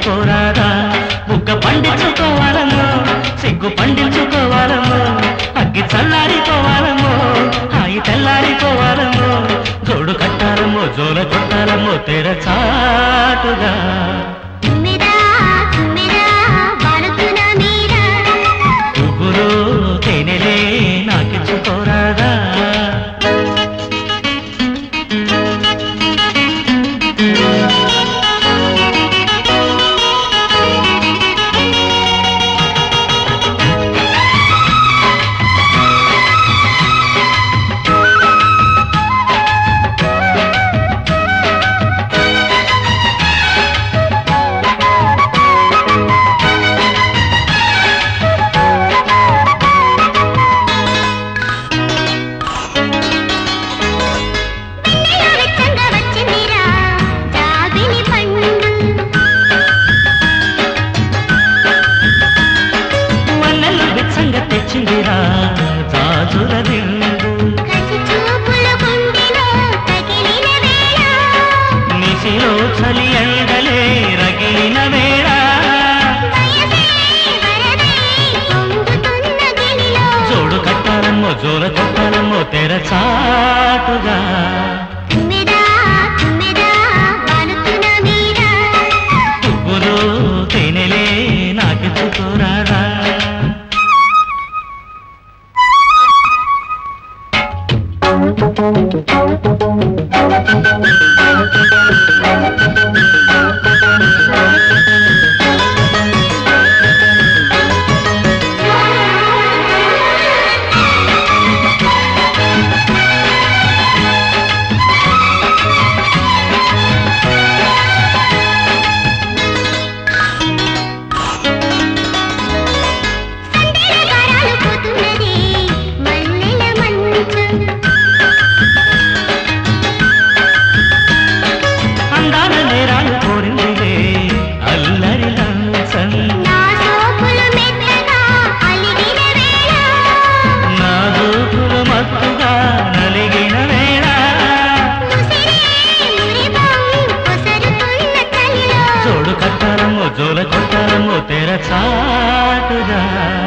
నాకిచ్చుకోరాదా బుగ్గ పండించుకోవాలమ్మో సిగ్గు పండించుకోవాలమ్మో అగ్గి చల్లారిపోవాలమ్మో హాయి తెల్లారిపోవాలమ్మో జోడు కట్టాలమ్మో జోల కొట్టాలమ్మో తెర చాటుగా తుమ్మెదా తుమ్మెదా వాడుతున్న మీరా పువ్వులు తేనెలే నాకిచ్చుకోరాదా వెచ్చంగా వచ్చిందిరా జాబిలి పండు మల్లెలు విచ్చంగా తెచ్చిందిరా జాజుల దిండు కసి చూపుల గుండెలో తగిలిన వేళ నిశిలో చలి ఎండలే రగిలిన వేళ వయసే వరదై పొంగుతున్న గిలిలో జోడు కట్టాలమ్మో జోల కొట్టాలమ్మో తెర చాటుగా తుమ్మెదా తుమ్మెదా వాడుతున్న మీరా పువ్వులు తేనెలే నాకిచ్చుకోరాదా సందెల గారాలు పోతున్నది మల్లెల మంచు అందాల నేరాలు కోరిందిలే అల్లరి లంచం నా సోపులు మెత్తగా అలిగిన వేళ నా దూకులు మత్తుగా నలిగిన వేళ ముసిరే మురిపం పొసరుతున్న చలిలో జోడు కట్టాలమ్మో జోల కొట్టాలమ్మో తెర చాటుగా